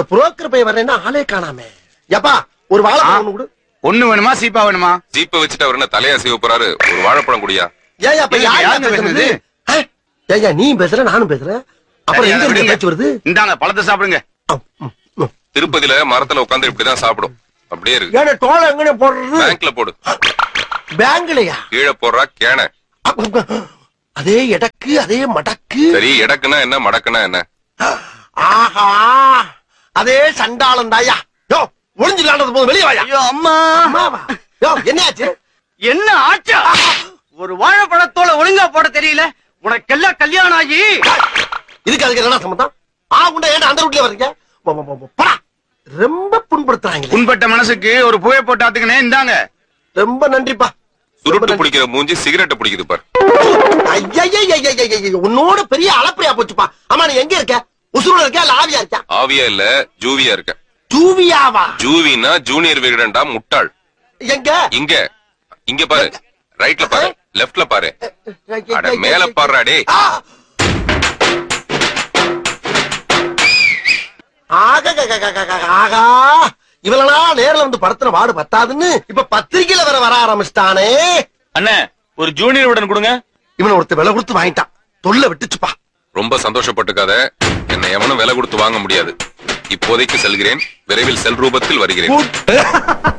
இந்த புரோக்கர் பையன் வரேன்னா ஆளே காணாமே எப்பா ஒரு வாழைப்பழம் ஒண்ணு கொடு ஒண்ணு வேணுமா சீப்பா வேணுமா ஜீப்பை வச்சுட்டு அவர் என்ன தலையா செய்ய போறாரு ஒரு வாழைப்பழம் குடியா ஏன் அப்ப இல்ல, யாருங்க யாருங்க பேசுறது பேசுனது? ஏயா நீ பேசுற நானும் பேசுறேன் அப்புறம் சரி, எங்க அதை இருந்து விடுங்க. பேச்சு வருது இந்தாங்க பழத்தை சாப்பிடுங்க அம், ம், ம். திருப்பதியில மரத்துல உட்காந்து இப்படிதான் சாப்பிடும் அப்படியே இருக்கு ஏன்னா தோலை எங்கன்னு போடுறது பேங்க்ல போடு பேங்க்லயா கீழே போடுறா கேன அப்ப, அதே எடக்கு அதே மடக்கு சரி எடக்குனா என்ன மடக்குனா என்ன ஆஹா அதே சண்டாளம் தாயா யோ ஒளிஞ்சிலாண்டது போது வெளியே வாயா ஐயோ அம்மா அம்மாவா யோ என்னாச்சு என்ன ஆச்சா ஒரு வாழைப்பழத்தோட ஒழுங்கா போட தெரியல உனக்கெல்லாம் கல்யாணம் ஆகி இதுக்கு அதுக்கு என்ன சம்பந்தம் ஆ உண்டா ஏன்டா அந்த ரூட்லயே வர்றீங்க போ, போ, போ, போ, போடா ரொம்ப புண்படுத்துறாங்களே புண்பட்ட மனசுக்கு ஒரு புகை போட்டு ஆத்துக்கனே இந்தாங்க ரொம்ப நன்றிப்பா சுருட்டு பிடிக்கிற மூஞ்சி சிகரெட்டை பிடிக்குது பாரு ஐயய்யய்யய்யய்யய்யய்ய, உன்னோட பெரிய அளப்பரியா போச்சுப்பா ஆமா நீ எங்க இருக்க உசுரோட இருக்க இல்ல ஆவியா இருக்க ஆவியா இல்ல ஜூவியா இருக்க ஜூவியாவா ஜூவினா ஜூனியர் விகடன்டா முட்டாள் எங்க இங்க இங்க பாரு ரைட்ல பாரு லெஃப்ட்ல பாரு அட மேல பாருடா டேய் ஆ! ஆகககககக, ஆகா இவளனா நேர்ல வந்து படத்துல வாடு பத்தாதுன்னு இப்ப பத்திரிக்கையில வர வர ஆரம்பிச்சிட்டானே அண்ணே ஒரு ஜூனியர் உடன் கொடுங்க இவனை ஒருத்த விலை கொடுத்து வாங்கிட்டான் தொல்லை விட்டுச்சுப்பா ரொம்ப சந்தோஷப்பட்டுக்காத என்னை எவனும் விலை கொடுத்து வாங்க முடியாது இப்போதைக்கு செல்கிறேன் விரைவில் செல் ரூபத்தில் வருகிறேன் கூட்.